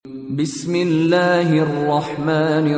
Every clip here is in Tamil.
بسم الله الرحمن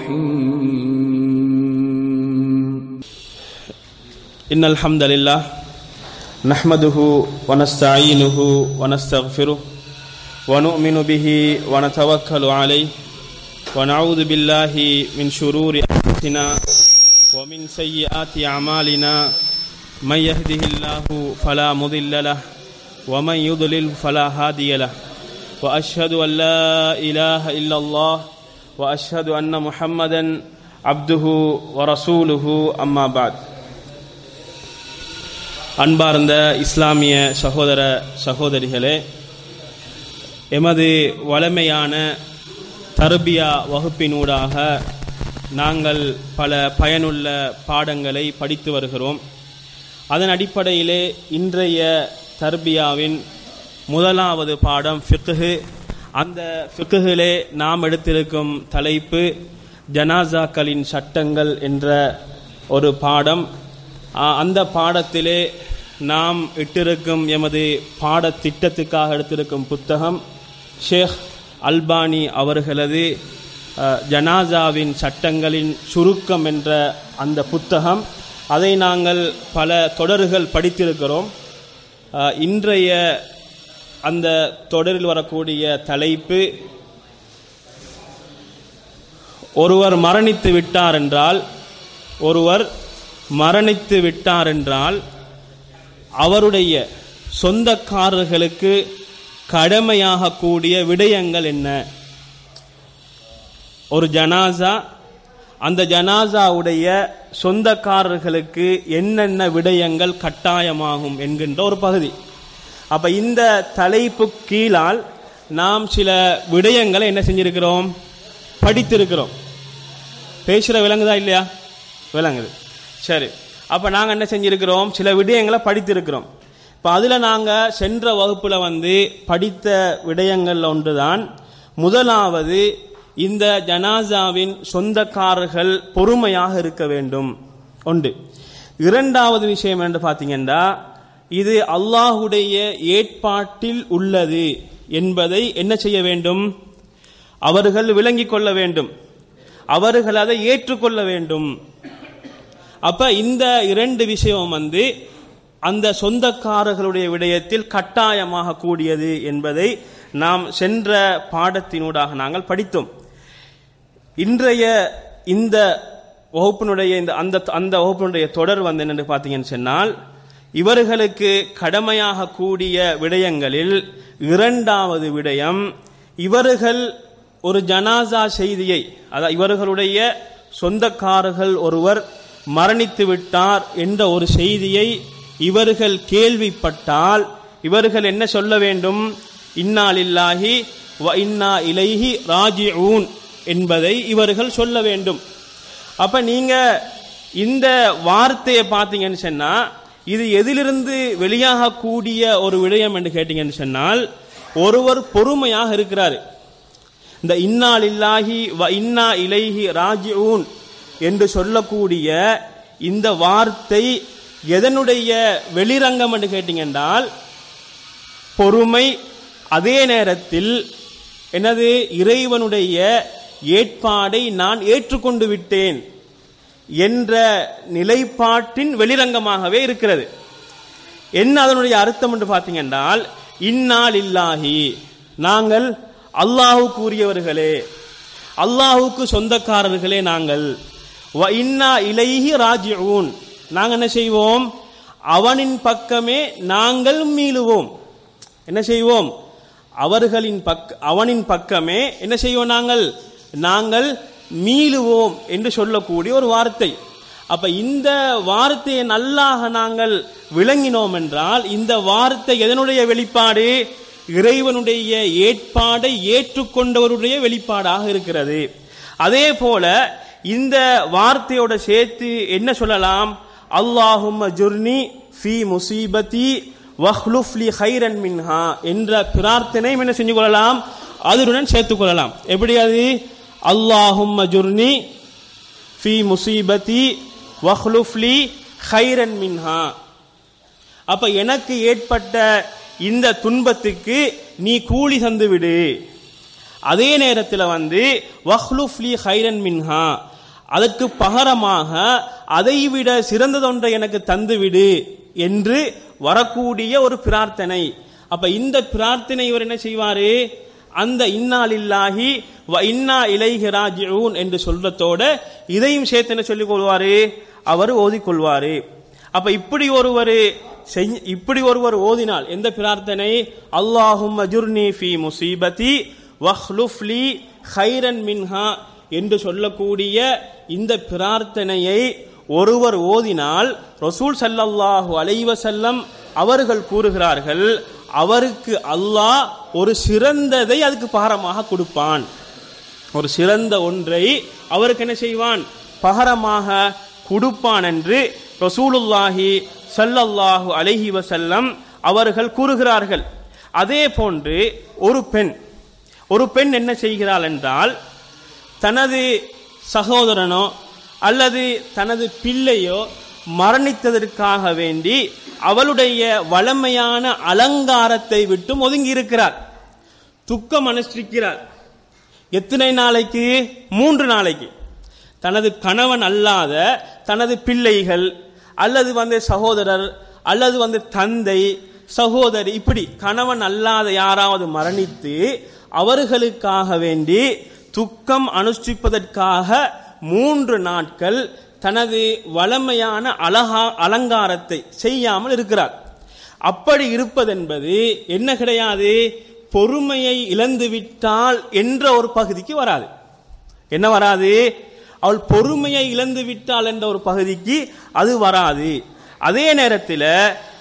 الرحيم إن الحمد لله نحمده ونستعينه ونستغفره ونؤمن به ونتوكل عليه ونعوذ بالله من شرور أنفسنا ومن سيئات أعمالنا من يهده الله فلا مضل له ومن يضلل فلا هادي له وأشهد أن لا إله إلا الله وأشهد أن محمدا عبده ورسوله أما بعد அன்பார்ந்த இஸ்லாமிய சகோதர சகோதரிகளே எமது வளமையான தர்பியா வகுப்பினூடாக நாங்கள் பல பயனுள்ள பாடங்களை படித்து வருகிறோம் அதன் அடிப்படையிலே இன்றைய தர்பியாவின் முதலாவது பாடம் ஃபிக்ஹு அந்த ஃபிக்ஹிலே நாம் எடுத்திருக்கும் தலைப்பு ஜனாசாக்களின் சட்டங்கள் என்ற ஒரு பாடம் ஆ, அந்த பாடத்திலே நாம் இட்டிருக்கும் எமது பாடத்திட்டத்துக்காக எடுத்திருக்கும் புத்தகம் ஷேக் அல்பானி அவர்களது அ, ஜனாசாவின் சட்டங்களின் சுருக்கம் என்ற அந்த புத்தகம் அதை நாங்கள் பல தொடர்கள் படித்திருக்கிறோம் அ, இன்றைய அந்த தொடரில் வரக்கூடிய தலைப்பு ஒருவர் மரணித்து விட்டார் என்றால் ஒருவர் மரணித்து விட்டார் என்றால் அவருடைய சொந்தக்காரர்களுக்கு கடமையாக கூடிய விடயங்கள் என்ன ஒரு ஜனாசா அந்த ஜனாசாவுடைய சொந்தக்காரர்களுக்கு என்னென்ன விடயங்கள் கட்டாயமாகும் என்கின்ற ஒரு பகுதி அப்ப இந்த தலைப்பு கீழால் நாம் சில விடயங்களை என்ன செஞ்சிருக்கிறோம் படித்திருக்கிறோம் பேசுற விளங்குதா இல்லையா விளங்குது சரி அப்ப நாங்க என்ன செஞ்சிருக்கிறோம் சில விடயங்களை படித்திருக்கிறோம் இப்ப அதுல நாங்க சென்ற வகுப்புல வந்து படித்த விடயங்கள்ல ஒன்றுதான் முதலாவது இந்த ஜனாசாவின் சொந்தக்காரர்கள் பொறுமையாக இருக்க வேண்டும் ஒன்று இரண்டாவது விஷயம் என்று பார்த்தீங்கன்னா இது அல்லாஹுடைய ஏற்பாட்டில் உள்ளது என்பதை என்ன செய்ய வேண்டும் அவர்கள் விளங்கிக் கொள்ள வேண்டும் அவர்கள் அதை ஏற்றுக்கொள்ள வேண்டும் அப்ப இந்த இரண்டு விஷயம் வந்து அந்த சொந்தக்காரர்களுடைய விடயத்தில் கட்டாயமாக கூடியது என்பதை நாம் சென்ற பாடத்தினூடாக நாங்கள் படித்தோம் இன்றைய இந்த வகுப்பினுடைய இந்த அந்த அந்த வகுப்பினுடைய தொடர் வந்து என்னென்று பார்த்தீங்கன்னு சொன்னால் இவர்களுக்கு கடமையாக கூடிய விடயங்களில் இரண்டாவது விடயம் இவர்கள் ஒரு ஜனாசா செய்தியை அதாவது இவர்களுடைய சொந்தக்காரர்கள் ஒருவர் மரணித்து விட்டார் என்ற ஒரு செய்தியை இவர்கள் கேள்விப்பட்டால் இவர்கள் என்ன சொல்ல வேண்டும் இன்னா லில்லாஹி வ இன்னா இலைஹி ராஜிஊன் என்பதை இவர்கள் சொல்ல வேண்டும் அப்ப நீங்க இந்த வார்த்தையை பார்த்தீங்கன்னு சொன்னா இது எதிலிருந்து வெளியாகக்கூடிய ஒரு விடயம் என்று கேட்டீங்கன்னு சொன்னால் ஒருவர் பொறுமையாக இருக்கிறாரு இந்த இன்னா லில்லாஹி வ இன்னா இலைஹி ராஜிஊன் என்று சொல்லக்கூடிய இந்த வார்த்தை எதனுடைய வெளிரங்கம் என்று கேட்டீங்கன்றால் பொறுமை அதே நேரத்தில் எனது இறைவனுடைய ஏற்பாடை நான் ஏற்றுக்கொண்டு விட்டேன் என்ற நிலைப்பாட்டின் வெளிரங்கமாகவே இருக்கிறது என்ன அதனுடைய அர்த்தம் என்று பார்த்தீங்கன்றால் இன்னால் இல்லாஹி நாங்கள் அல்லாஹுக்கு உரியவர்களே அல்லாஹுக்கு சொந்தக்காரர்களே நாங்கள் வ இன்னா இலைஹி ராஜிஊன் நாங்கள் என்ன செய்வோம் அவனின் பக்கமே நாங்கள் மீளுவோம் என்ன செய்வோம் அவர்களின் பக் அவனின் பக்கமே என்ன செய்வோம் நாங்கள் நாங்கள் மீளுவோம் என்று சொல்லக்கூடிய ஒரு வார்த்தை அப்ப இந்த வார்த்தையை நல்லாக நாங்கள் விளங்கினோம் என்றால் இந்த வார்த்தை எதனுடைய வெளிப்பாடு இறைவனுடைய ஏற்பாடை ஏற்றுக்கொண்டவருடைய வெளிப்பாடாக இருக்கிறது அதே போல இந்த வார்த்தையோட சேர்த்து என்ன சொல்லலாம் அல்லாஹும் ஜுர்னி ஃபி முசீபதி வஹ்லுஃப்லி ஹைரன் மின்ஹா என்ற பிரார்த்தனை என்ன செஞ்சு கொள்ளலாம் அதனுடன் சேர்த்துக் கொள்ளலாம் எப்படி அது அல்லாஹும் ஜுர்னி ஃபி முசீபதி வஹ்லுஃப்லி ஹைரன் மின்ஹா அப்ப எனக்கு ஏற்பட்ட இந்த துன்பத்துக்கு நீ கூலி தந்து விடு அதே நேரத்தில் வந்து வஹ்லுஃப்லி ஹைரன் மின்ஹா அதற்கு பகரமாக அதைவிட சிறந்ததொன்றை எனக்கு தந்துவிடு என்று வரக்கூடிய ஒரு பிரார்த்தனை அப்ப இந்த பிரார்த்தனை இவர் என்ன செய்வாரு அந்த இன்னாலில்லாஹி வ இன்னா இலைஹி ராஜிஊன் என்று சொல்றதோட இதையும் சேர்த்து என்ன சொல்லிக் கொள்வாரு அவர் ஓதிக்கொள்வாரு அப்ப இப்படி ஒருவர் செய்- இப்படி ஒருவர் ஓதினால் எந்த பிரார்த்தனை அல்லாஹும் அஜுர்னி ஃபி முசீபதி வஹ்லுஃப்லி ஹைரன் மின்ஹா என்று சொல்லக்கூடிய இந்த பிரார்த்தனையை ஒருவர் ஓதினால் ரசூல் ஸல்லல்லாஹு அலைஹி வஸல்லம் அவர்கள் கூறுகிறார்கள் அவருக்கு அல்லாஹ் ஒரு சிறந்ததை அதுக்கு பகரமாக கொடுப்பான் ஒரு சிறந்த ஒன்றை அவருக்கு என்ன செய்வான் பகரமாக கொடுப்பான் என்று ரசூலுல்லாஹி ஸல்லல்லாஹு அலைஹி வஸல்லம் அவர்கள் கூறுகிறார்கள் அதே போன்று ஒரு பெண் ஒரு பெண் என்ன செய்கிறாள் என்றால் தனது சகோதரனோ அல்லது தனது பிள்ளையோ மரணித்ததற்காக வேண்டி அவளுடைய வளமையான அலங்காரத்தை விட்டு ஒதுங்கி இருக்கிறார் துக்கம் அனுஷ்டிக்கிறார் எத்தனை நாளைக்கு மூன்று நாளைக்கு தனது கணவன் அல்லாத தனது பிள்ளைகள் அல்லது வந்து சகோதரர் அல்லது வந்து தந்தை சகோதரி இப்படி கணவன் அல்லாத யாராவது மரணித்து அவர்களுக்காக வேண்டி துக்கம் அனுஷ்டிப்பதற்காக மூன்று நாட்கள் தனது வளமையான அழகா அலங்காரத்தை செய்யாமல் இருக்கிறார் அப்படி இருப்பதென்பது என்ன கிடையாது பொறுமையை இழந்து விட்டால் என்ற ஒரு பகுதிக்கு வராது என்ன வராது அவள் பொறுமையை இழந்து விட்டாள் என்ற ஒரு பகுதிக்கு அது வராது அதே நேரத்தில்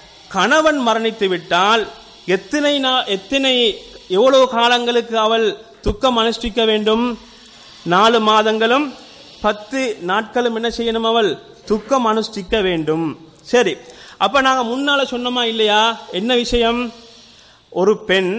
கணவன் மரணித்து விட்டால் எத்தனை நா எத்தனை எவ்வளவு காலங்களுக்கு அவள் துக்கம் அனுஷ்டிக்க வேண்டும் நாலு மாதங்களும் பத்து நாட்களும் என்ன செய்யணும் அவள் துக்கம் அனுஷ்டிக்க வேண்டும் சரி அப்ப நாங்க முன்னால சொன்னோமா இல்லையா என்ன விஷயம் ஒரு பெண்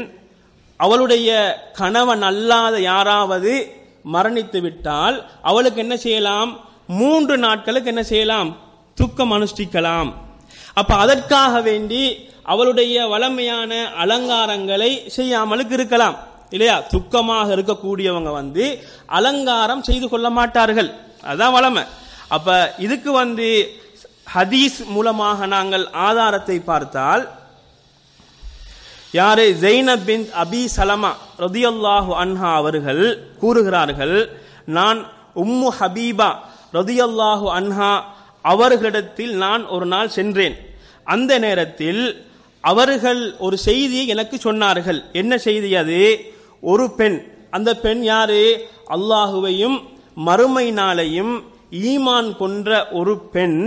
அவளுடைய கணவன் அல்லாத யாராவது மரணித்து விட்டால் அவளுக்கு என்ன செய்யலாம் மூன்று நாட்களுக்கு என்ன செய்யலாம் துக்கம் அனுஷ்டிக்கலாம் அப்ப அதற்காக வேண்டி அவளுடைய வளமையான அலங்காரங்களை செய்யாமலுக்கு இருக்கலாம் இல்லையா துக்கமாக இருக்கக்கூடியவங்க வந்து அலங்காரம் செய்து கொள்ள மாட்டார்கள் அதான் வளமை அப்ப இதுக்கு வந்து ஹதீஸ் மூலமாக நாங்கள் ஆதாரத்தை பார்த்தால் யாரு ஜெய்னப் பின் அபி சலமா ரதியல்லாஹு அன்ஹா அவர்கள் கூறுகிறார்கள் நான் உம்மு ஹபீபா ரதியல்லாஹு அன்ஹா அவர்களிடத்தில் நான் ஒரு நாள் சென்றேன் அந்த நேரத்தில் அவர்கள் ஒரு செய்தியை எனக்கு சொன்னார்கள் என்ன செய்தி அது ஒரு பெண் அந்த பெண் யாரு அல்லாஹுவையும் மறுமை நாளையும் ஈமான் கொன்ற ஒரு பெண்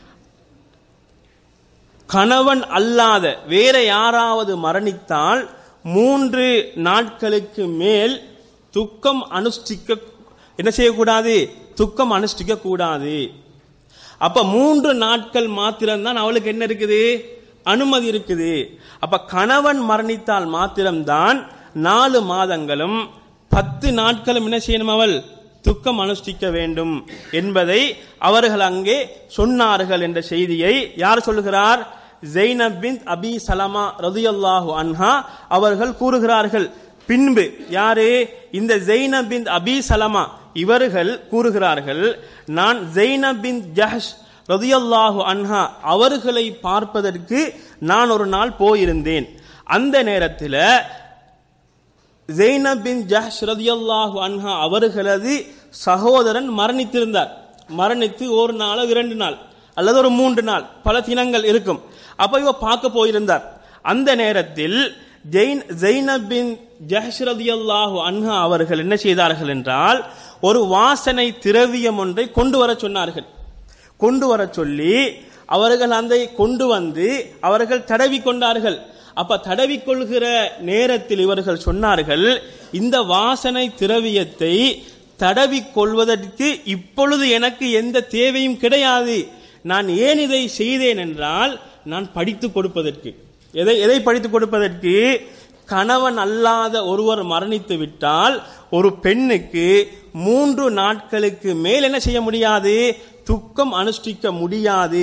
கணவன் அல்லாத வேற யாராவது மரணித்தால் மூன்று நாட்களுக்கு மேல் துக்கம் அனுஷ்டிக்க என்ன செய்யக்கூடாது துக்கம் அனுஷ்டிக்க கூடாது அப்ப மூன்று நாட்கள் மாத்திரம்தான் அவளுக்கு என்ன இருக்குது அனுமதி இருக்குது அப்ப கணவன் மரணித்தால் மாத்திரம்தான் நாலு மாதங்களும் பத்து நாட்களும் என்ன செய்யணும் அவள் துக்கம் அனுஷ்டிக்க வேண்டும் என்பதை அவர்கள் அங்கே சொன்னார்கள் என்ற செய்தியை யார் சொல்லுகிறார் ஜெய்னப் பின் அபி சலமா ரதியல்லாஹு அன்ஹா அவர்கள் கூறுகிறார்கள் பின்பு யாரு இந்த ஜெய்னப் பின் அபி சலமா இவர்கள் கூறுகிறார்கள் நான் ஜெய்னப் பின் ஜஹஷ் ரதியல்லாஹு அன்ஹா அவர்களை பார்ப்பதற்கு நான் ஒரு நாள் போயிருந்தேன் அந்த நேரத்தில் ஜெய்னப் பின் ஜஹஷ் ரதியல்லாஹு அன்ஹா அவர்களது சகோதரன் மரணித்திருந்தார் மரணித்து ஒரு நாள் இரண்டு நாள் அல்லது ஒரு மூன்று நாள் பல தினங்கள் இருக்கும் அப்ப இவ பார்க்க போயிருந்தார் அந்த நேரத்தில் ஜெயின் ஜெய்னப் பின் ஜஹஷ் ரதியல்லாஹு அன்ஹா அவர்கள் என்ன செய்தார்கள் என்றால் ஒரு வாசனை திரவியம் ஒன்றை கொண்டு வர சொன்னார்கள் கொண்டு வர சொல்லி அவர்கள் அந்த கொண்டு வந்து அவர்கள் தடவி கொண்டார்கள் அப்ப தடவி கொள்கிற நேரத்தில் இவர்கள் சொன்னார்கள் இந்த வாசனை திரவியத்தை தடவி கொள்வதற்கு இப்பொழுது எனக்கு எந்த தேவையும் கிடையாது நான் ஏன் இதை செய்தேன் என்றால் நான் படித்து கொடுப்பதற்கு எதை எதை படித்து கொடுப்பதற்கு கணவன் அல்லாத ஒருவர் மரணித்து விட்டால் ஒரு பெண்ணுக்கு மூன்று நாட்களுக்கு மேல் என்ன செய்ய முடியாது துக்கம் அனுஷ்டிக்க முடியாது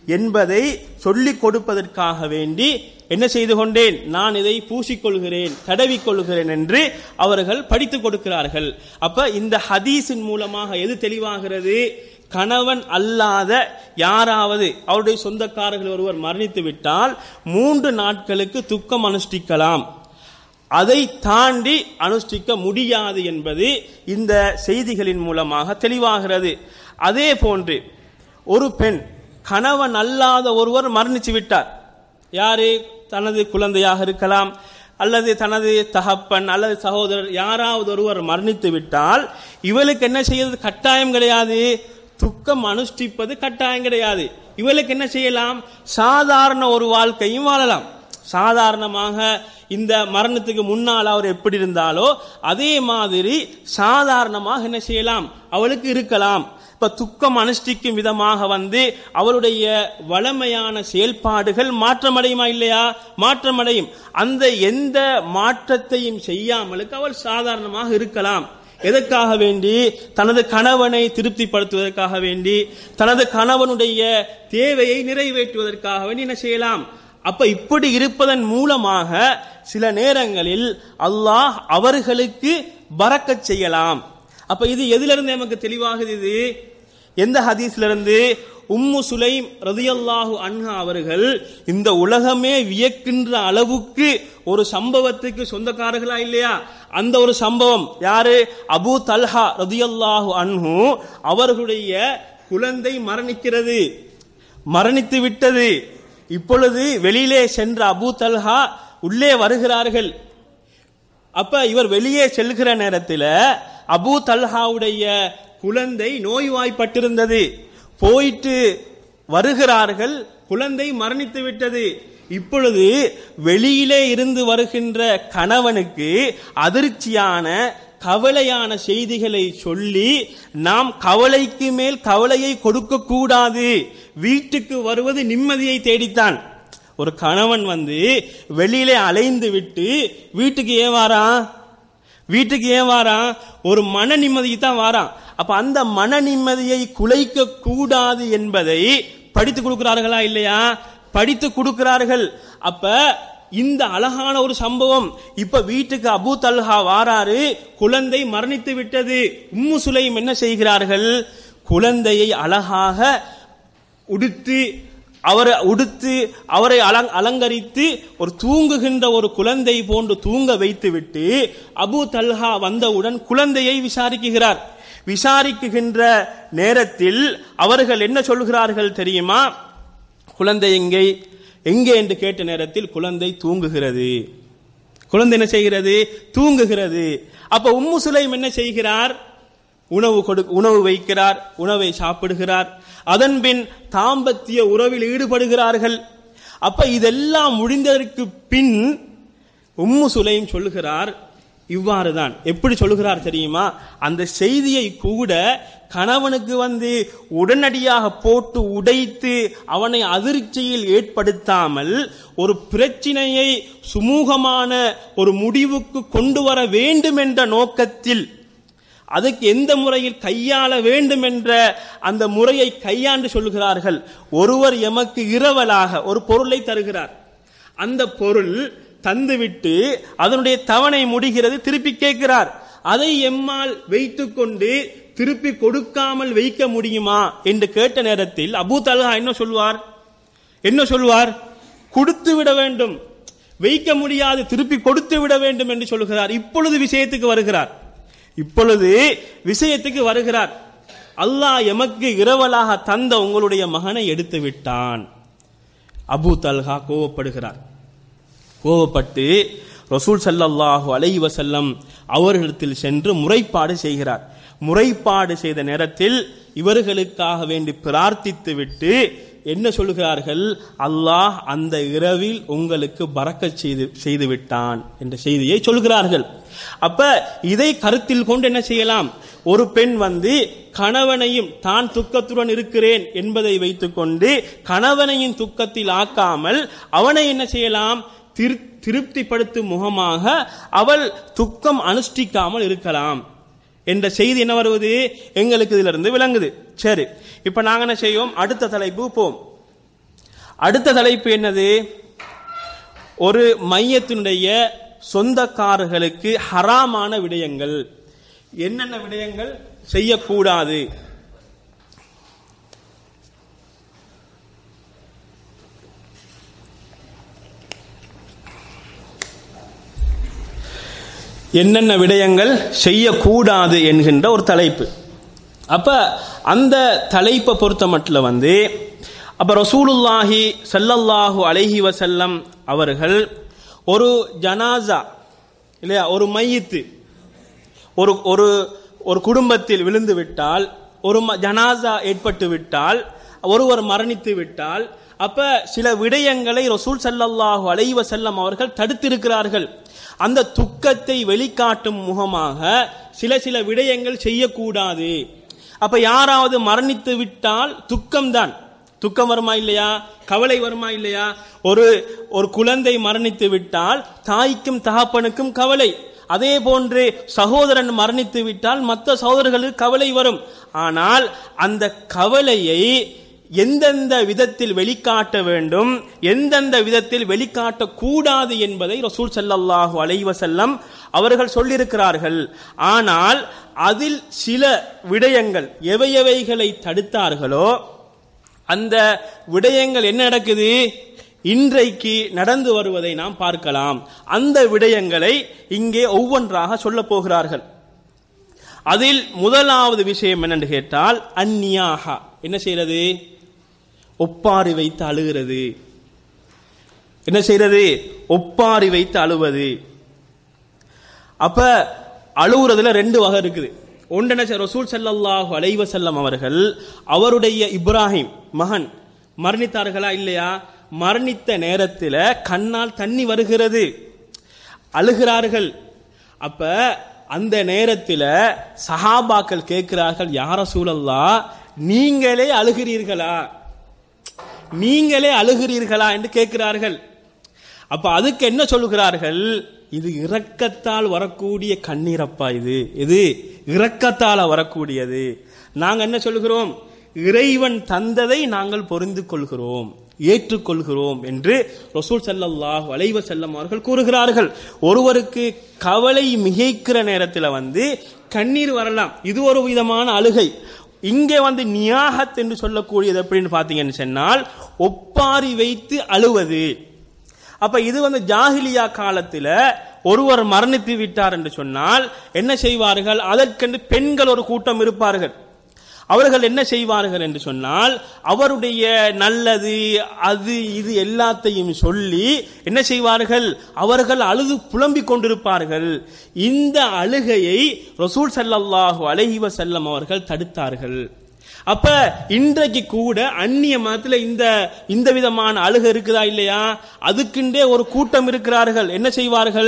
என்பதை சொல்லிக் கொடுப்பதற்காக வேண்டி என்ன செய்து கொண்டேன் நான் இதை பூசிக்கொள்கிறேன் தடவிக்கொள்கிறேன் என்று அவர்கள் படித்துக் கொடுக்கிறார்கள் அப்ப இந்த ஹதீஸின் மூலமாக எது தெளிவாகிறது கணவன் அல்லாத யாராவது அவருடைய சொந்தக்காரர்கள் ஒருவர் மரணித்து விட்டால் மூன்று நாட்களுக்கு துக்கம் அனுஷ்டிக்கலாம் அதை தாண்டி அனுஷ்டிக்க முடியாது என்பது இந்த செய்திகளின் மூலமாக தெளிவாகிறது அதே போன்று ஒரு பெண் கணவன் அல்லாத ஒருவர் மரணிச்சு விட்டார் யாரு தனது குழந்தையாக இருக்கலாம் அல்லது தனது தகப்பன் அல்லது சகோதரர் யாராவது ஒருவர் மரணித்து விட்டால் இவளுக்கு என்ன செய்யறது கட்டாயம் கிடையாது துக்கம் அனுஷ்டிப்பது கட்டாயம் கிடையாது இவளுக்கு என்ன செய்யலாம் சாதாரண ஒரு வாழ்க்கையும் வாழலாம் சாதாரணமாக இந்த மரணத்துக்கு முன்னால் அவர் எப்படி இருந்தாலோ அதே மாதிரி சாதாரணமாக என்ன செய்யலாம் அவளுக்கு இருக்கலாம் இப்ப துக்கம் அனுஷ்டிக்கும் விதமாக வந்து அவருடைய வளமையான செயல்பாடுகள் மாற்றமடையுமா இல்லையா மாற்றமடையும் அந்த எந்த மாற்றத்தையும் செய்யாமலுக்கு அவள் சாதாரணமாக இருக்கலாம் எதற்காக வேண்டி தனது கணவனை திருப்திப்படுத்துவதற்காக வேண்டி தனது கணவனுடைய தேவையை நிறைவேற்றுவதற்காக வேண்டி என்ன செய்யலாம் அப்ப இப்படி இருப்பதன் மூலமாக சில நேரங்களில் அல்லாஹ் அவர்களுக்கு பறக்கச் செய்யலாம் அப்ப இது எதிலிருந்து நமக்கு தெளிவாகுது இது எந்த ஹதீஸ்ல இருந்து உம்மு சுலைம் ரதியல்லாஹு அன்ஹா அவர்கள் இந்த உலகமே வியக்கின்ற அளவுக்கு ஒரு சம்பவத்துக்கு சொந்தக்காரர்களா இல்லையா அந்த ஒரு சம்பவம் யாரு அபு தல்ஹா ரதியல்லாஹு அன்ஹு அவர்களுடைய குழந்தை மரணிக்கிறது மரணித்து விட்டது இப்பொழுது வெளியிலே சென்ற அபு தல்ஹா உள்ளே வருகிறார்கள் அப்ப இவர் வெளியே செல்கிற நேரத்தில் அபு தல்ஹாவுடைய குழந்தை நோய்வாய்ப்பட்டிருந்தது போயிட்டு வருகிறார்கள் குழந்தை மரணித்து விட்டது இப்பொழுது வெளியிலே இருந்து வருகின்ற கணவனுக்கு அதிர்ச்சியான கவலையான செய்திகளை சொல்லி நாம் கவலைக்கு மேல் கவலையை கொடுக்க கூடாது வீட்டுக்கு வருவது நிம்மதியை தேடித்தான் ஒரு கணவன் வந்து வெளியிலே அலைந்து விட்டு வீட்டுக்கு ஏன் வாரான் வீட்டுக்கு ஏன் வாரான் ஒரு மன நிம்மதிக்கு தான் வாரான் அப்ப அந்த மன நிம்மதியை குலைக்க கூடாது என்பதை படித்து கொடுக்கிறார்களா இல்லையா படித்து கொடுக்கிறார்கள் அப்ப இந்த அழகான ஒரு சம்பவம் இப்ப வீட்டுக்கு அபு தல்ஹா வாராரு குழந்தை மரணித்து விட்டது உம்மு சுலைம் என்ன செய்கிறார்கள் குழந்தையை அழகாக உடுத்து அவரை உடுத்து அவரை அலங் அலங்கரித்து ஒரு தூங்குகின்ற ஒரு குழந்தை போன்று தூங்க வைத்துவிட்டு அபு தல்ஹா வந்தவுடன் குழந்தையை விசாரிக்குகிறார் விசாரிக்குகின்ற நேரத்தில் அவர்கள் என்ன சொல்கிறார்கள் தெரியுமா குழந்தை எங்கே எங்கே என்று கேட்ட நேரத்தில் குழந்தை தூங்குகிறது குழந்தை என்ன செய்கிறது தூங்குகிறது அப்ப உம்மு சுலைம் என்ன செய்கிறார் உணவு கொடு உணவு வைக்கிறார் உணவை சாப்பிடுகிறார் அதன் பின் தாம்பத்திய உறவில் ஈடுபடுகிறார்கள் அப்ப இதெல்லாம் முடிந்ததற்கு பின் உம்மு சுலைம் சொல்லுகிறார் இவ்வாறு தான் எப்படி சொல்லுகிறார் தெரியுமா அந்த செய்தியை கூட கணவனுக்கு வந்து உடனடியாக போட்டு உடைத்து அவனை அதிர்ச்சியில் ஏற்படுத்தாமல் ஒரு பிரச்சினையை சுமூகமான ஒரு முடிவுக்கு கொண்டு வர வேண்டும் என்ற நோக்கத்தில் அதுக்கு எந்த முறையில் கையாள வேண்டும் என்ற அந்த முறையை கையாண்டு சொல்கிறார்கள் ஒருவர் எமக்கு இரவலாக ஒரு பொருளை தருகிறார் அந்த பொருள் தந்துவிட்டு அதனுடைய தவணை முடிகிறது திருப்பி கேட்கிறார் அதை எம்மால் வைத்துக்கொண்டு திருப்பி கொடுக்காமல் வைக்க முடியுமா என்று கேட்ட நேரத்தில் அபூ தல்ஹா என்ன சொல்வார் என்ன சொல்வார் கொடுத்து விட வேண்டும் வைக்க முடியாது திருப்பி கொடுத்து விட வேண்டும் என்று சொல்கிறார் இப்பொழுது விஷயத்துக்கு வருகிறார் இப்பொழுது விஷயத்துக்கு வருகிறார் அல்லாஹ் எமக்கு இரவலாக தந்த உங்களுடைய மகனை எடுத்து விட்டான் அபூ தல்ஹா கோவப்படுகிறார் கோவப்பட்டு ரசூல் சல்லல்லாஹு அலைஹி வஸல்லம் அவர்களிடத்தில் சென்று முறைப்பாடு செய்கிறார் முறைப்பாடு செய்த நேரத்தில் இவர்களுக்காக வேண்டி பிரார்த்தித்து விட்டு என்ன சொல்கிறார்கள் அல்லாஹ் அந்த இரவில் உங்களுக்கு பறக்கச் செய்து செய்து விட்டான் என்ற செய்தியை சொல்கிறார்கள் அப்ப இதை கருத்தில் கொண்டு என்ன செய்யலாம் ஒரு பெண் வந்து கணவனையும் தான் துக்கத்துடன் இருக்கிறேன் என்பதை வைத்துக்கொண்டு கணவனையும் துக்கத்தில் ஆக்காமல் அவனை என்ன செய்யலாம் திரு திருப்திப்படுத்தும் முகமாக அவள் துக்கம் அனுஷ்டிக்காமல் இருக்கலாம் என்ற செய்தி என்ன வருவது எங்களுக்கு இதிலிருந்து விளங்குது சரி இப்ப நாங்க என்ன செய்வோம் அடுத்த தலைப்பு போம் அடுத்த தலைப்பு என்னது ஒரு மையத்தினுடைய சொந்தக்காரர்களுக்கு ஹராமான விடயங்கள் என்னென்ன விடயங்கள் செய்யக்கூடாது என்னென்ன விடயங்கள் செய்யக்கூடாது என்கின்ற ஒரு தலைப்பு அப்ப அந்த தலைப்பை பொறுத்த மட்டும் வந்து அப்ப ரசூலுல்லாஹி ஸல்லல்லாஹு அலைஹி வஸல்லம் அவர்கள் ஒரு ஜனாசா இல்லையா ஒரு மையத்து ஒரு ஒரு ஒரு குடும்பத்தில் விழுந்து விட்டால் ஒரு ம- ஜனாசா ஏற்பட்டு விட்டால் ஒருவர் மரணித்து விட்டால் அப்ப சில விடயங்களை ரசூல் ஸல்லல்லாஹு அலைஹி வஸல்லம் அவர்கள் தடுத்திருக்கிறார்கள் அந்த துக்கத்தை வெளிக்காட்டும் முகமாக சில சில விடயங்கள் செய்யக்கூடாது அப்ப யாராவது மரணித்து விட்டால் துக்கம்தான் துக்கம் வருமா இல்லையா கவலை வருமா இல்லையா ஒரு ஒரு குழந்தை மரணித்து விட்டால் தாய்க்கும் தகப்பனுக்கும் கவலை அதே போன்று சகோதரன் மரணித்து விட்டால் மற்ற சகோதரர்களுக்கு கவலை வரும் ஆனால் அந்த கவலையை எந்தெந்த விதத்தில் வெளிக்காட்ட வேண்டும் எந்தெந்த விதத்தில் வெளிக்காட்ட கூடாது என்பதை ரசூல் ஸல்லல்லாஹு அலைஹி வஸல்லம் அவர்கள் சொல்லியிருக்கிறார்கள் ஆனால் அதில் சில விடயங்கள் எவை எவைகளை தடுத்தார்களோ அந்த விடயங்கள் என்ன நடக்குது இன்றைக்கு நடந்து வருவதை நாம் பார்க்கலாம் அந்த விடயங்களை இங்கே ஒவ்வொன்றாக சொல்லப் போகிறார்கள் அதில் முதலாவது விஷயம் என்னென்று கேட்டால் அந்நியாகா என்ன செய்யறது ஒப்பாரி வைத்து அழுகிறது என்ன செய்யறது ஒப்பாரி வைத்து அழுவது அப்ப அழுவுறதுல ரெண்டு வகை இருக்குது ஒன்று என்ன செய்ய- ரசூல் ஸல்லல்லாஹு அலைஹி வஸல்லம் அவர்கள் அவருடைய இப்ராஹிம் மகன் மரணித்தார்களா இல்லையா மரணித்த நேரத்தில் கண்ணால் தண்ணி வருகிறது அழுகிறார்கள் அப்ப அந்த நேரத்தில் சஹாபாக்கள் கேட்கிறார்கள் யார சூழல்லா நீங்களே அழுகிறீர்களா நீங்களே அழுகிறீர்களா என்று கேட்கிறார்கள் அப்ப அதுக்கு என்ன சொல்லுகிறார்கள் இது இரக்கத்தால் வரக்கூடிய கண்ணீரப்பா இது இது இரக்கத்தால வரக்கூடியது நாங்க என்ன சொல்லுகிறோம் இறைவன் தந்ததை நாங்கள் பொருந்து கொள்கிறோம் ஏற்றுக்கொள்கிறோம் என்று ரசூல் ஸல்லல்லாஹு அலைஹி வஸல்லம் அவர்கள் கூறுகிறார்கள் ஒருவருக்கு கவலை மிகைக்கிற நேரத்தில் வந்து கண்ணீர் வரலாம் இது ஒரு விதமான அழுகை இங்கே வந்து நியாகத் என்று சொல்லக்கூடியது எப்படின்னு பார்த்தீங்கன்னு சொன்னால் ஒப்பாரி வைத்து அழுவது அப்ப இது வந்து ஜாஹிலியா காலத்துல ஒருவர் மரணித்து விட்டார் என்று சொன்னால் என்ன செய்வார்கள் அதற்கென்று பெண்கள் ஒரு கூட்டம் இருப்பார்கள் அவர்கள் என்ன செய்வார்கள் என்று சொன்னால் அவருடைய நல்லது அது இது எல்லாத்தையும் சொல்லி என்ன செய்வார்கள் அவர்கள் அழுது புலம்பிக் கொண்டிருப்பார்கள் இந்த அழுகையை ரசூல் ஸல்லல்லாஹு அலைஹி வஸல்லம் அவர்கள் தடுத்தார்கள் அப்ப இன்றைக்கு கூட அந்நிய மதத்துல இந்த இந்த விதமான அழுகை இருக்குதா இல்லையா அதுக்குண்டே ஒரு கூட்டம் இருக்கிறார்கள் என்ன செய்வார்கள்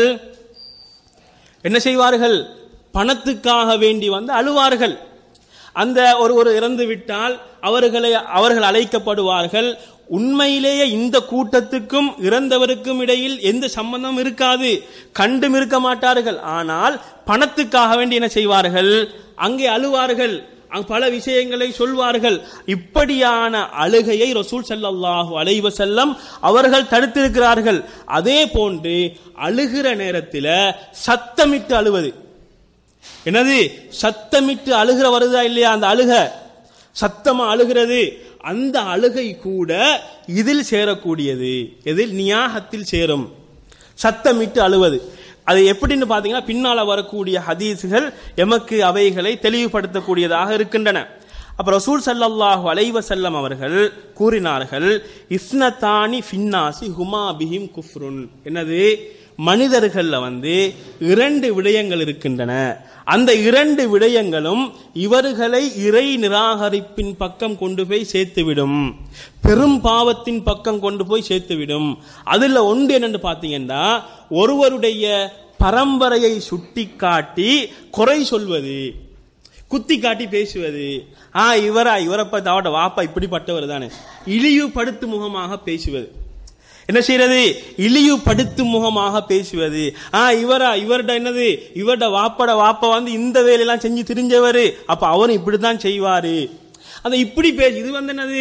என்ன செய்வார்கள் பணத்துக்காக வேண்டி வந்து அழுவார்கள் அந்த ஒரு ஒரு இறந்து விட்டால் அவர்களை அவர்கள் அழைக்கப்படுவார்கள் உண்மையிலேயே இந்த கூட்டத்துக்கும் இறந்தவருக்கும் இடையில் எந்த சம்பந்தம் இருக்காது கண்டும் இருக்க மாட்டார்கள் ஆனால் பணத்துக்காக வேண்டி என்ன செய்வார்கள் அங்கே அழுவார்கள் அங்கு பல விஷயங்களை சொல்வார்கள் இப்படியான அழுகையை ரசூல் ஸல்லல்லாஹு அலைஹி வஸல்லம் அவர்கள் தடுத்திருக்கிறார்கள் அதே போன்று அழுகிற நேரத்தில் சத்தமிட்டு அழுவது என்னது சத்தமிட்டு அழுகிற வருதா இல்லையா அந்த அழுக சத்தமா அழுகிறது அந்த அழுகை கூட இதில் சேரக்கூடியது எதில் நியாகத்தில் சேரும் சத்தமிட்டு அழுவது அது எப்படின்னு பார்த்தீங்கன்னா பின்னால வரக்கூடிய ஹதீஸுகள் எமக்கு அவைகளை தெளிவுபடுத்தக்கூடியதாக இருக்கின்றன அப்ப ரசூல் ஸல்லல்லாஹு அலைஹி வஸல்லம் அவர்கள் கூறினார்கள் இஸ்னதானி ஃபின்னாசி ஹுமா பிஹிம் குஃப்ருன் என்னது மனிதர்கள்ல வந்து இரண்டு விடயங்கள் இருக்கின்றன அந்த இரண்டு விடயங்களும் இவர்களை இறை நிராகரிப்பின் பக்கம் கொண்டு போய் சேர்த்துவிடும் பெரும் பாவத்தின் பக்கம் கொண்டு போய் சேர்த்துவிடும் அதுல ஒன்று என்னன்னு பார்த்தீங்கன்னா ஒருவருடைய பரம்பரையை சுட்டிக்காட்டி குறை சொல்வது குத்தி காட்டி பேசுவது ஆ இவரா இவரப்ப தாவட்ட வாப்பா இப்படிப்பட்டவர் தானே இழிவுபடுத்தும் முகமாக பேசுவது என்ன செய்யறது இழிவுபடுத்தும் முகமாக பேசுவது ஆ இவரா இவர்ட என்னது இவர்ட வாப்பட வாப்பா வந்து இந்த வேலையெல்லாம் செஞ்சு திரிஞ்சவரு அப்ப அவரும் இப்படித்தான் செய்வாரு அந்த இப்படி பேசு இது வந்து என்னது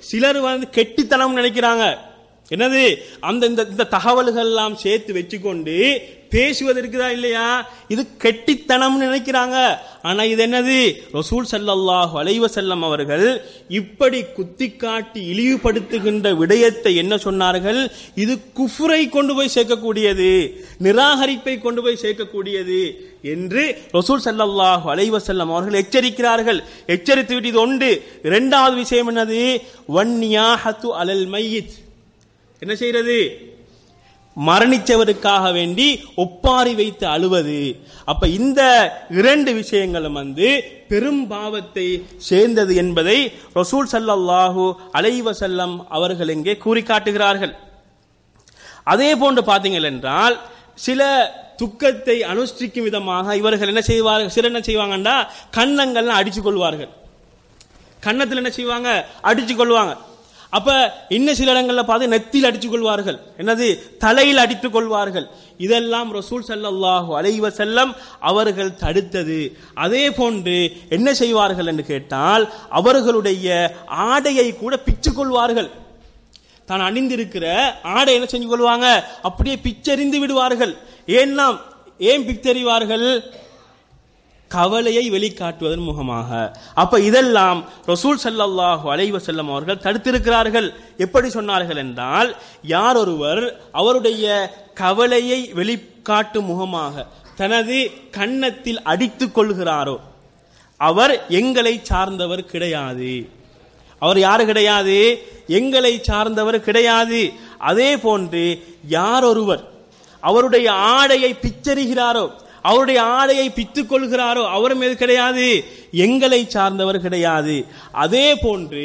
சிலர் வந்து கெட்டித்தனம் நினைக்கிறாங்க என்னது அந்த இந்த இந்த தகவல்கள் எல்லாம் சேர்த்து வச்சுக்கொண்டு பேசுவது இருக்குதா இல்லையா இது கெட்டித்தனம்னு நினைக்கிறாங்க ஆனா இது என்னது ரசூல் ஸல்லல்லாஹு அலைஹி வஸல்லம் அவர்கள் இப்படி குத்தி காட்டி இழிவுபடுத்துகின்ற விடயத்தை என்ன சொன்னார்கள் இது குஃபுரை கொண்டு போய் சேர்க்கக்கூடியது நிராகரிப்பை கொண்டு போய் சேர்க்கக்கூடியது என்று ரசூல் ஸல்லல்லாஹு அலைஹி வஸல்லம் அவர்கள் எச்சரிக்கிறார்கள் எச்சரித்து விட்டு இது ஒன்று இரண்டாவது விஷயம் என்னது வன்னியாஹத்து அலல் மையித் என்ன செய்யறது மரணிச்சவருக்காக வேண்டி ஒப்பாரி வைத்து அழுவது அப்ப இந்த இரண்டு விஷயங்களும் வந்து பெரும் பாவத்தை சேர்ந்தது என்பதை ரசூல் ஸல்லல்லாஹு அலைஹி வஸல்லம் அவர்கள் இங்கே கூறி காட்டுகிறார்கள் அதே போன்று பார்த்தீங்கள் என்றால் சில துக்கத்தை அனுஷ்டிக்கும் விதமாக இவர்கள் என்ன செய்வார்கள் சிலர் என்ன செய்வாங்கன்னா கன்னங்கள்லாம் அடிச்சு கொள்வார்கள் கன்னத்தில் என்ன செய்வாங்க அடிச்சு கொள்வாங்க அப்ப இன்னும் சில இடங்கள்ல பார்த்து நெத்தியில் அடித்துக் கொள்வார்கள் என்னது தலையில் அடித்துக் கொள்வார்கள் இதெல்லாம் ரசூல் ஸல்லல்லாஹு அலைஹி வஸல்லம் அவர்கள் தடுத்தது அதே போன்று என்ன செய்வார்கள் என்று கேட்டால் அவர்களுடைய ஆடையை கூட பிச்சுக் கொள்வார்கள் தான் அணிந்திருக்கிற ஆடை என்ன செஞ்சு கொள்வாங்க அப்படியே பிச்சறிந்து விடுவார்கள் ஏன்னா ஏன் பிச்சறிவார்கள் கவலையை வெளிக்காட்டுவதன் முகமாக அப்ப இதெல்லாம் ரசூல் ஸல்லல்லாஹு அலைஹி வஸல்லம் அவர்கள் தடுத்திருக்கிறார்கள் எப்படி சொன்னார்கள் என்றால் யார் ஒருவர் அவருடைய கவலையை வெளிக்காட்டும் முகமாக தனது கன்னத்தில் அடித்துக் கொள்கிறாரோ அவர் எங்களை சார்ந்தவர் கிடையாது அவர் யாரு கிடையாது எங்களை சார்ந்தவர் கிடையாது அதே போன்று யார் ஒருவர் அவருடைய ஆடையை பிச்சறிகிறாரோ அவருடைய ஆடையை பித்துக் கொள்கிறாரோ அவர் மீது கிடையாது எங்களை சார்ந்தவர் கிடையாது அதே போன்று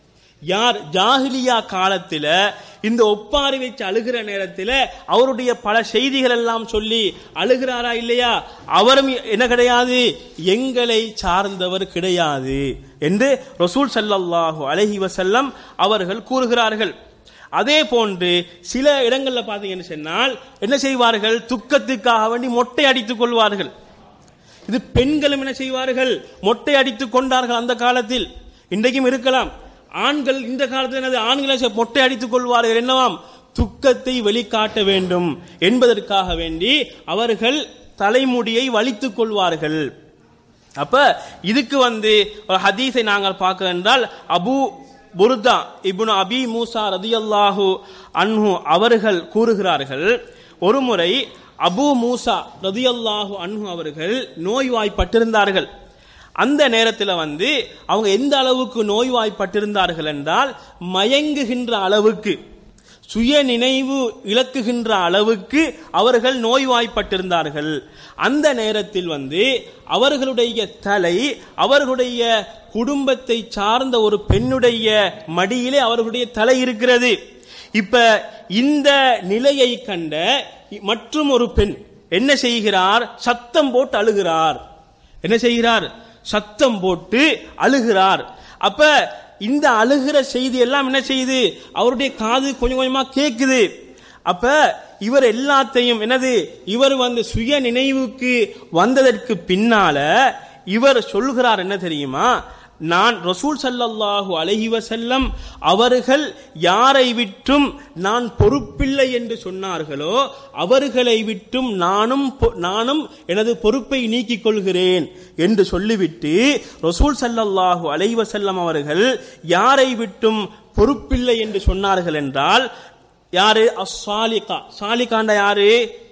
யார் ஜாஹிலியா காலத்தில் இந்த ஒப்பாரி வச்சு அழுகிற நேரத்தில் அவருடைய பல செய்திகள் எல்லாம் சொல்லி அழுகிறாரா இல்லையா அவரும் என்ன கிடையாது எங்களை சார்ந்தவர் கிடையாது என்று ரசூல் ஸல்லல்லாஹு அலைஹி வஸல்லம் அவர்கள் கூறுகிறார்கள் அதே போன்று சில இடங்கள்ல பாத்தீங்கன்னு சொன்னால் என்ன செய்வார்கள் துக்கத்துக்காக வேண்டி மொட்டை அடித்துக் கொள்வார்கள் இது பெண்களும் என்ன செய்வார்கள் மொட்டை அடித்துக் கொண்டார்கள் அந்த காலத்தில் இன்றைக்கும் இருக்கலாம் ஆண்கள் இந்த காலத்தில் என்னது ஆண்களை செ- மொட்டை அடித்துக் கொள்வார்கள் என்னவாம் துக்கத்தை வெளிக்காட்ட வேண்டும் என்பதற்காக வேண்டி அவர்கள் தலைமுடியை வலித்துக் கொள்வார்கள் அப்ப இதுக்கு வந்து ஒரு ஹதீஸை நாங்கள் பார்க்க என்றால் அபு புர்தா இப்னு அபி மூசா ரதியல்லாஹு அன்ஹு அவர்கள் கூறுகிறார்கள் ஒருமுறை அபு மூசா ரதியல்லாஹு அன்ஹு அவர்கள் நோய்வாய்ப்பட்டிருந்தார்கள் அந்த நேரத்தில் வந்து அவங்க எந்த அளவுக்கு நோய்வாய்ப்பட்டிருந்தார்கள் என்றால் மயங்குகின்ற அளவுக்கு சுய நினைவு இழக்குகின்ற அளவுக்கு அவர்கள் நோய்வாய்ப்பட்டிருந்தார்கள் அந்த நேரத்தில் வந்து அவர்களுடைய தலை அவர்களுடைய குடும்பத்தை சார்ந்த ஒரு பெண்ணுடைய மடியிலே அவர்களுடைய தலை இருக்கிறது இப்ப இந்த நிலையை கண்ட மற்றும் ஒரு பெண் என்ன செய்கிறார் சத்தம் போட்டு அழுகிறார் என்ன செய்கிறார் சத்தம் போட்டு அழுகிறார் அப்ப இந்த அழுகிற செய்தி எல்லாம் என்ன செய்யுது அவருடைய காது கொஞ்சம் கொஞ்சமா கேக்குது அப்ப இவர் எல்லாத்தையும் என்னது இவர் வந்து சுய நினைவுக்கு வந்ததற்கு பின்னால இவர் சொல்லுகிறார் என்ன தெரியுமா நான் ரசூல் ஸல்லல்லாஹு அலைஹி வஸல்லம் அவர்கள் யாரை விட்டும் நான் பொறுப்பில்லை என்று சொன்னார்களோ அவர்களை விட்டும் நானும் பொ- நானும் எனது பொறுப்பை நீக்கிக் கொள்கிறேன் என்று சொல்லிவிட்டு ரசூல் ஸல்லல்லாஹு அலைஹி வஸல்லம் அவர்கள் யாரை விட்டும் பொறுப்பில்லை என்று சொன்னார்கள் என்றால் யாரு அஸ்ஸாலிகா சாலிகாண்ட யாரு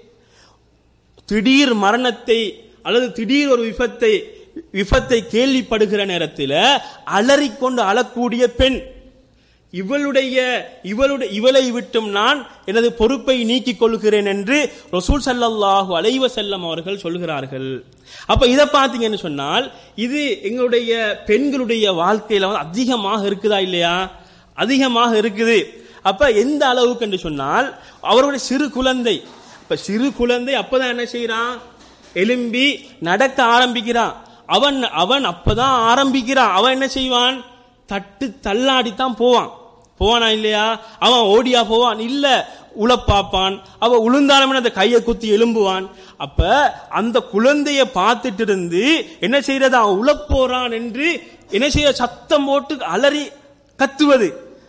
திடீர் மரணத்தை அல்லது திடீர் ஒரு விபத்தை விபத்தை கேள்விப்படுகிற நேரத்தில் அலறிக்கொண்டு அழக்கூடிய பெண் இவளுடைய இவளுடைய இவளை விட்டும் நான் எனது பொறுப்பை நீக்கிக் கொள்கிறேன் என்று ரசூல் ஸல்லல்லாஹு அலைஹி வஸல்லம் அவர்கள் சொல்கிறார்கள் அப்ப இதை பார்த்தீங்கன்னு சொன்னால் இது எங்களுடைய பெண்களுடைய வாழ்க்கையில வந்து அதிகமாக இருக்குதா இல்லையா அதிகமாக இருக்குது அப்ப எந்த அளவுக்கு என்று சொன்னால் அவருடைய சிறு குழந்தை இப்ப சிறு குழந்தை அப்பதான் என்ன செய்யறான் எலும்பி நடக்க ஆரம்பிக்கிறான் அவன் அவன் அப்பதான் ஆரம்பிக்கிறான் அவன் என்ன செய்வான் தட்டு தள்ளாடித்தான் போவான் போவானா இல்லையா அவன் ஓடியா போவான் இல்ல உழப்பாப்பான் அவ உளுந்தாலும் அந்த கையை குத்தி எலும்புவான் அப்ப அந்த குழந்தைய பார்த்துட்டு இருந்து என்ன செய்யறது அவன் உழப்போறான் என்று என்ன செய்ய சத்தம் போட்டு அலறி கத்துவது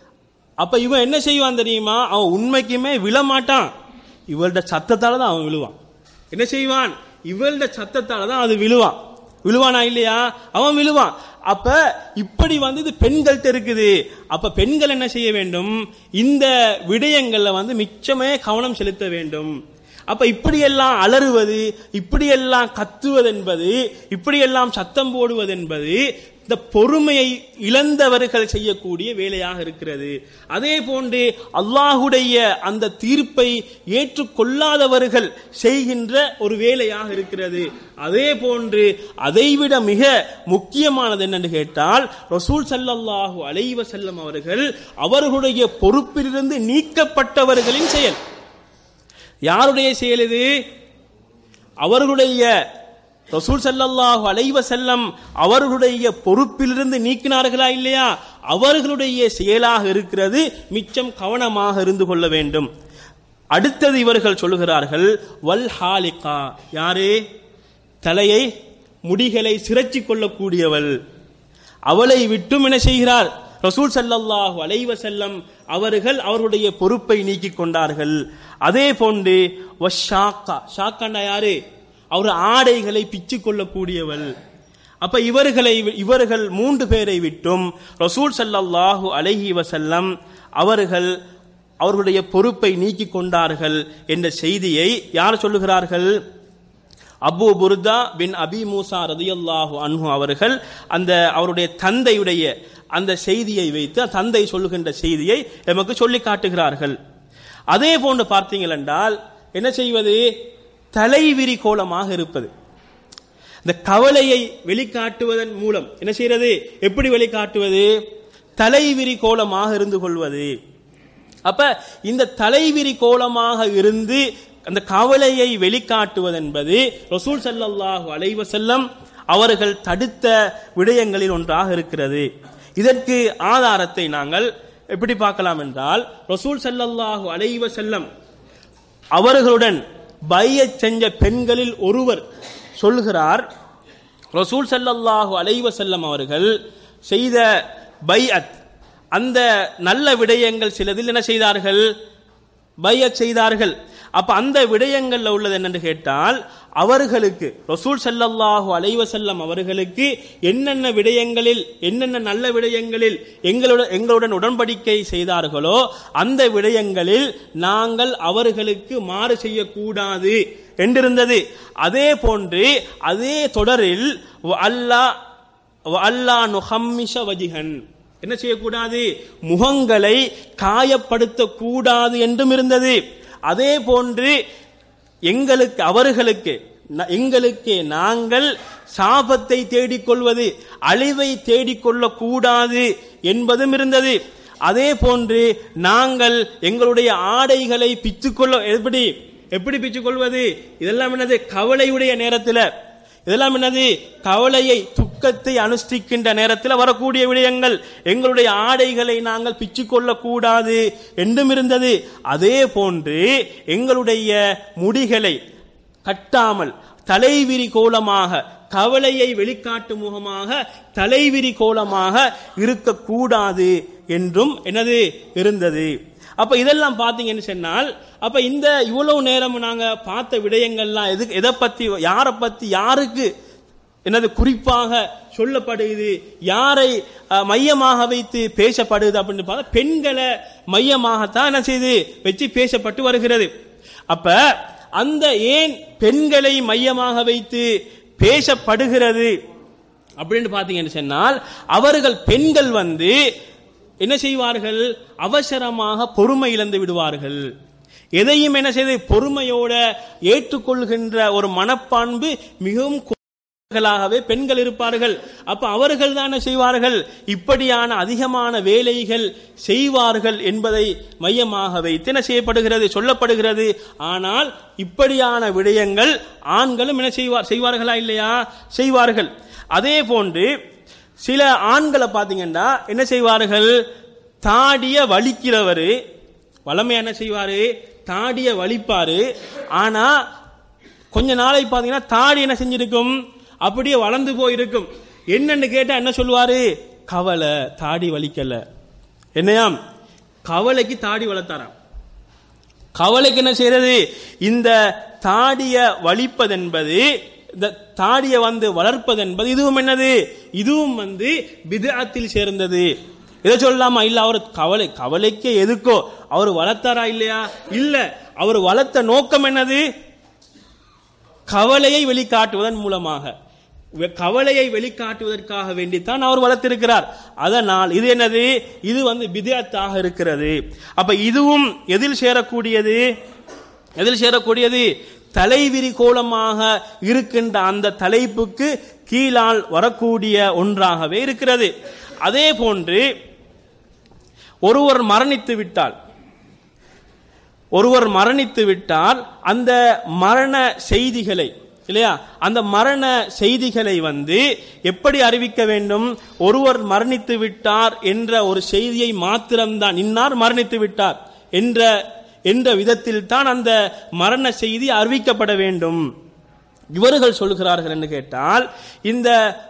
அப்ப இவன் என்ன செய்வான் தெரியுமா அவன் உண்மைக்குமே விழமாட்டான் இவள்ட சத்தத்தால தான் அவன் விழுவான் என்ன செய்வான் இவள்ட சத்தத்தால தான் அது விழுவான் விழுவானா இல்லையா அவன் விழுவான் அப்ப இப்படி வந்து இது பெண்கள்கிட்ட இருக்குது அப்ப பெண்கள் என்ன செய்ய வேண்டும் இந்த விடயங்கள்ல வந்து மிச்சமே கவனம் செலுத்த வேண்டும் அப்ப இப்படியெல்லாம் அலறுவது இப்படியெல்லாம் கத்துவது என்பது இப்படியெல்லாம் சத்தம் போடுவது என்பது இந்த பொறுமையை இழந்தவர்கள் செய்யக்கூடிய வேலையாக இருக்கிறது அதே போன்று அல்லாஹுடைய அந்த தீர்ப்பை ஏற்றுக்கொள்ளாதவர்கள் செய்கின்ற ஒரு வேலையாக இருக்கிறது அதே போன்று அதைவிட மிக முக்கியமானது என்னென்று கேட்டால் ரசூல் சல்லல்லாஹு அலைவ செல்லம் அவர்கள் அவர்களுடைய பொறுப்பிலிருந்து நீக்கப்பட்டவர்களின் செயல் யாருடைய செயல் இது அவர்களுடைய ரசூல் ஸல்லல்லாஹு அலைஹி வஸல்லம் அவர்களுடைய பொறுப்பிலிருந்து நீக்கினார்களா இல்லையா அவர்களுடைய செயலாக இருக்கிறது மிச்சம் கவனமாக இருந்து கொள்ள வேண்டும் அடுத்தது இவர்கள் சொல்லுகிறார்கள் வல் ஹாலிகா யாரு தலையை முடிகளை சிரச்சி கொள்ளக்கூடியவள் அவளை விட்டும் என்ன செய்கிறார் ரசூல் ஸல்லல்லாஹு அலைஹி வஸல்லம் அவர்கள் அவருடைய பொறுப்பை நீக்கிக் கொண்டார்கள் அதே போன்று வஷாக்கா ஷாக்காண்டா யாரு அவர் ஆடைகளை பிச்சு கொள்ளக்கூடியவள் அப்ப இவர்களை இவர்கள் மூன்று பேரை விட்டும் ரசூல் ஸல்லல்லாஹு அலைஹி வஸல்லம் அவர்கள் அவர்களுடைய பொறுப்பை நீக்கிக் கொண்டார்கள் என்ற செய்தியை யார் சொல்லுகிறார்கள் அபு புர்தா பின் அபி மூசா ரதியல்லாஹு அன்ஹு அவர்கள் அந்த அவருடைய தந்தையுடைய அந்த செய்தியை வைத்து தந்தை சொல்லுகின்ற செய்தியை நமக்கு சொல்லி காட்டுகிறார்கள் அதே போன்று பார்த்தீங்கள் என்றால் என்ன செய்வது தலைவிரி கோலமாக இருப்பது இந்த கவலையை வெளிக்காட்டுவதன் மூலம் என்ன செய்யறது எப்படி வெளிக்காட்டுவது தலைவிரி கோலமாக இருந்து கொள்வது அப்ப இந்த தலைவிரி கோலமாக இருந்து அந்த கவலையை வெளிக்காட்டுவது என்பது ரசூல் ஸல்லல்லாஹு அலைஹி வஸல்லம் அவர்கள் தடுத்த விடயங்களில் ஒன்றாக இருக்கிறது இதற்கு ஆதாரத்தை நாங்கள் எப்படி பார்க்கலாம் என்றால் ரசூல் ஸல்லல்லாஹு அலைஹி வஸல்லம் அவர்களுடன் பையச் செஞ்ச பெண்களில் ஒருவர் சொல்கிறார் ரசூல் ஸல்லல்லாஹு அலைஹி வஸல்லம் அவர்கள் செய்த பைஅத் அந்த நல்ல விடயங்கள் சிலதில் என்ன செய்தார்கள் பையத் செய்தார்கள் அப்ப அந்த விடயங்கள்ல உள்ளது என்னன்னு கேட்டால் அவர்களுக்கு ரசூல் ஸல்லல்லாஹு அலைஹி வஸல்லம் அவர்களுக்கு என்னென்ன விடயங்களில் என்னென்ன நல்ல விடயங்களில் எங்களுடன் எங்களுடன் உடன்படிக்கை செய்தார்களோ அந்த விடயங்களில் நாங்கள் அவர்களுக்கு மாறு செய்யக்கூடாது என்றிருந்தது அதே போன்று அதே தொடரில் அல்லா அல்லா நுஹம்மிஷ வஜிஹன் என்ன செய்யக்கூடாது முகங்களை காயப்படுத்த கூடாது என்றும் இருந்தது அதே போன்று எங்களுக்கு அவர்களுக்கு ந- எங்களுக்கு நாங்கள் சாபத்தை தேடிக்கொள்வது அழிவை தேடிக்கொள்ளக் கூடாது என்பதும் இருந்தது அதே போன்று நாங்கள் எங்களுடைய ஆடைகளை பிச்சுக்கொள்ள எப்படி எப்படி பிச்சுக்கொள்வது இதெல்லாம் என்னது கவலையுடைய நேரத்தில் இதெல்லாம் என்னது கவலையை துக்கத்தை அனுஷ்டிக்கின்ற நேரத்தில் வரக்கூடிய விடயங்கள் எங்களுடைய ஆடைகளை நாங்கள் பிச்சுக்கொள்ளக் கூடாது என்றும் இருந்தது அதே போன்று எங்களுடைய முடிகளை கட்டாமல் தலைவிரி கோலமாக கவலையை வெளிக்காட்டும் முகமாக தலைவிரி கோலமாக இருக்கக்கூடாது என்றும் என்னது இருந்தது அப்ப இதெல்லாம் பாத்தீங்கன்னு சொன்னால் அப்ப இந்த இவ்வளவு நேரம் நாங்க பார்த்த விடயங்கள்லாம் எது எதை பத்தி யாரை பத்தி யாருக்கு என்னது குறிப்பாக சொல்லப்படுது யாரை அஹ், மையமாக வைத்து பேசப்படுது அப்படின்னு பார்த்தா பெண்களை மையமாகத்தான் என்ன செய்து வச்சு பேசப்பட்டு வருகிறது அப்ப அந்த ஏன் பெண்களை மையமாக வைத்து பேசப்படுகிறது அப்படின்னு பார்த்தீங்கன்னு சொன்னால் அவர்கள் பெண்கள் வந்து என்ன செய்வார்கள் அவசரமாக பொறுமை இழந்து விடுவார்கள் எதையும் என்ன செய்து பொறுமையோட ஏற்றுக்கொள்கின்ற ஒரு மனப்பான்பு மிகவும் குறைவாகவே பெண்கள் இருப்பார்கள் அப்ப அவர்கள் தான் என்ன செய்வார்கள் இப்படியான அதிகமான வேலைகள் செய்வார்கள் என்பதை மையமாக வைத்து என்ன செய்யப்படுகிறது சொல்லப்படுகிறது ஆனால் இப்படியான விடயங்கள் ஆண்களும் என்ன செய்வார் செய்வார்களா இல்லையா செய்வார்கள் அதே போன்று சில ஆண்களை பார்த்தீங்கன்னா என்ன செய்வார்கள் தாடிய வலிக்கிறவர் வளமை என்ன செய்வாரு தாடிய வலிப்பாரு ஆனா கொஞ்ச நாளைக்கு பார்த்தீங்கன்னா தாடி என்ன செஞ்சிருக்கும் அப்படியே வளர்ந்து போயிருக்கும் என்னன்னு கேட்டா என்ன சொல்லுவாரு கவலை தாடி வலிக்கல என்னையாம் கவலைக்கு தாடி வளர்த்தாராம் கவலைக்கு என்ன செய்யறது இந்த தாடிய வலிப்பதென்பது இந்த தாடிய வந்து வளர்ப்பதென்பது இதுவும் என்னது இதுவும் வந்து பிதத்தில் சேர்ந்தது இதை சொல்லலாமா இல்ல அவர் கவலை கவலைக்கு எதுக்கோ அவர் வளர்த்தாரா இல்லையா இல்ல அவர் வளர்த்த நோக்கம் என்னது கவலையை வெளிக்காட்டுவதன் மூலமாக வெ- கவலையை வெளிக்காட்டுவதற்காக வேண்டித்தான் அவர் வளர்த்திருக்கிறார் அதனால் இது என்னது இது வந்து பிதத்தாக இருக்கிறது அப்ப இதுவும் எதில் சேரக்கூடியது எதில் சேரக்கூடியது தலைவிரி கோலமாக இருக்கின்ற அந்த தலைப்புக்கு கீழால் வரக்கூடிய ஒன்றாகவே இருக்கிறது அதே போன்று ஒருவர் மரணித்து விட்டால் ஒருவர் மரணித்து விட்டால் அந்த மரண செய்திகளை இல்லையா அந்த மரண செய்திகளை வந்து எப்படி அறிவிக்க வேண்டும் ஒருவர் மரணித்து விட்டார் என்ற ஒரு செய்தியை மாத்திரம்தான் இன்னார் மரணித்து விட்டார் என்ற என்ற விதத்தில் தான் அந்த மரண செய்தி அறிவிக்கப்பட வேண்டும் இவர்கள் சொல்கிறார்கள் என்று கேட்டால் இந்த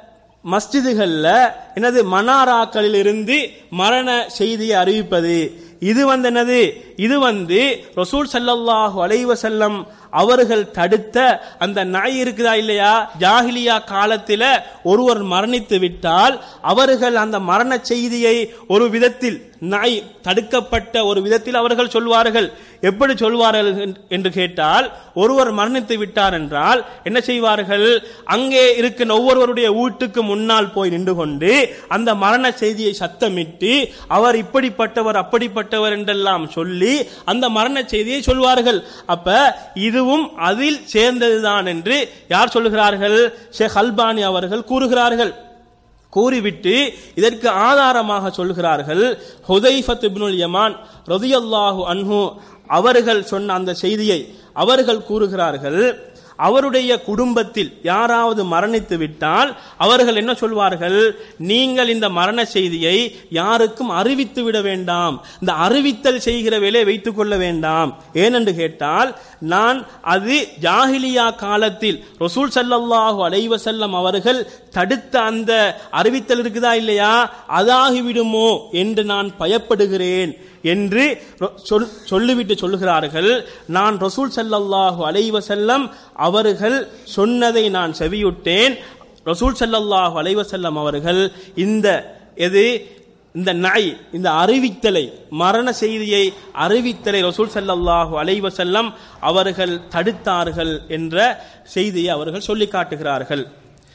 மஸ்ஜிதுகள்ல என்னது மனாராக்களில் இருந்து மரண செய்தியை அறிவிப்பது இது வந்து என்னது இது வந்து ரசூல் ஸல்லல்லாஹு அலைஹி வஸல்லம் அவர்கள் தடுத்த அந்த நாய் இருக்குதா இல்லையா ஜாஹிலியா காலத்தில ஒருவர் மரணித்து விட்டால் அவர்கள் அந்த மரண செய்தியை ஒரு விதத்தில் நாய் தடுக்கப்பட்ட ஒரு விதத்தில் அவர்கள் சொல்வார்கள் எப்படி சொல்வார்கள் என்று- என்று கேட்டால் ஒருவர் மரணித்து விட்டார் என்றால் என்ன செய்வார்கள் அங்கே இருக்கின்ற ஒவ்வொருவருடைய வீட்டுக்கு முன்னால் போய் நின்று கொண்டு அந்த மரண செய்தியை சத்தமிட்டு அவர் இப்படிப்பட்டவர் அப்படிப்பட்டவர் என்றெல்லாம் சொல்லி அந்த மரண செய்தியை சொல்வார்கள் அப்ப இதுவும் அதில் சேர்ந்ததுதான் என்று யார் சொல்லுகிறார்கள் ஷேக் அல்பானி அவர்கள் கூறுகிறார்கள் கூறிவிட்டு இதற்கு ஆதாரமாக சொல்கிறார்கள் ஹுதைஃபத் இப்னுல் யமான் ரதியல்லாஹு அன்ஹு அவர்கள் சொன்ன அந்த செய்தியை அவர்கள் கூறுகிறார்கள் அவருடைய குடும்பத்தில் யாராவது மரணித்து விட்டால் அவர்கள் என்ன சொல்வார்கள் நீங்கள் இந்த மரண செய்தியை யாருக்கும் அறிவித்து விட வேண்டாம் இந்த அறிவித்தல் செய்கிற வேலையை வைத்துக் கொள்ள வேண்டாம் ஏனென்று கேட்டால் நான் அது ஜாஹிலியா காலத்தில் ரசூல் ஸல்லல்லாஹு அலைஹி வஸல்லம் அவர்கள் தடுத்த அந்த அறிவித்தல் இருக்குதா இல்லையா அதாகிவிடுமோ என்று நான் பயப்படுகிறேன் என்று ரொ- சொல்- சொல்லிவிட்டு சொல்லுகிறார்கள் நான் ரசூல் ஸல்லல்லாஹு அலைஹி வஸல்லம் அவர்கள் சொன்னதை நான் செவியுட்டேன் ரசூல் ஸல்லல்லாஹு அலைஹி வஸல்லம் அவர்கள் இந்த எது இந்த நாய் இந்த அறிவித்தலை மரண செய்தியை அறிவித்தலை ரசூல் ஸல்லல்லாஹு அலைஹி வஸல்லம் அவர்கள் தடுத்தார்கள் என்ற செய்தியை அவர்கள் சொல்லி காட்டுகிறார்கள்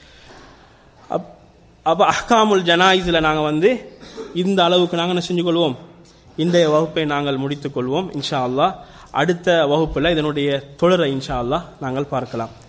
அப்- அப்ப அஹ்காமுல் ஜனாயிஸ்ல நாங்க வந்து இந்த அளவுக்கு நாங்க என்ன செஞ்சு கொள்வோம் இன்றைய வகுப்பை நாங்கள் முடித்துக் கொள்வோம் இன்ஷா அல்லாஹ் அடுத்த வகுப்புல இதனுடைய தொடரை இன்ஷா அல்லாஹ் நாங்கள் பார்க்கலாம்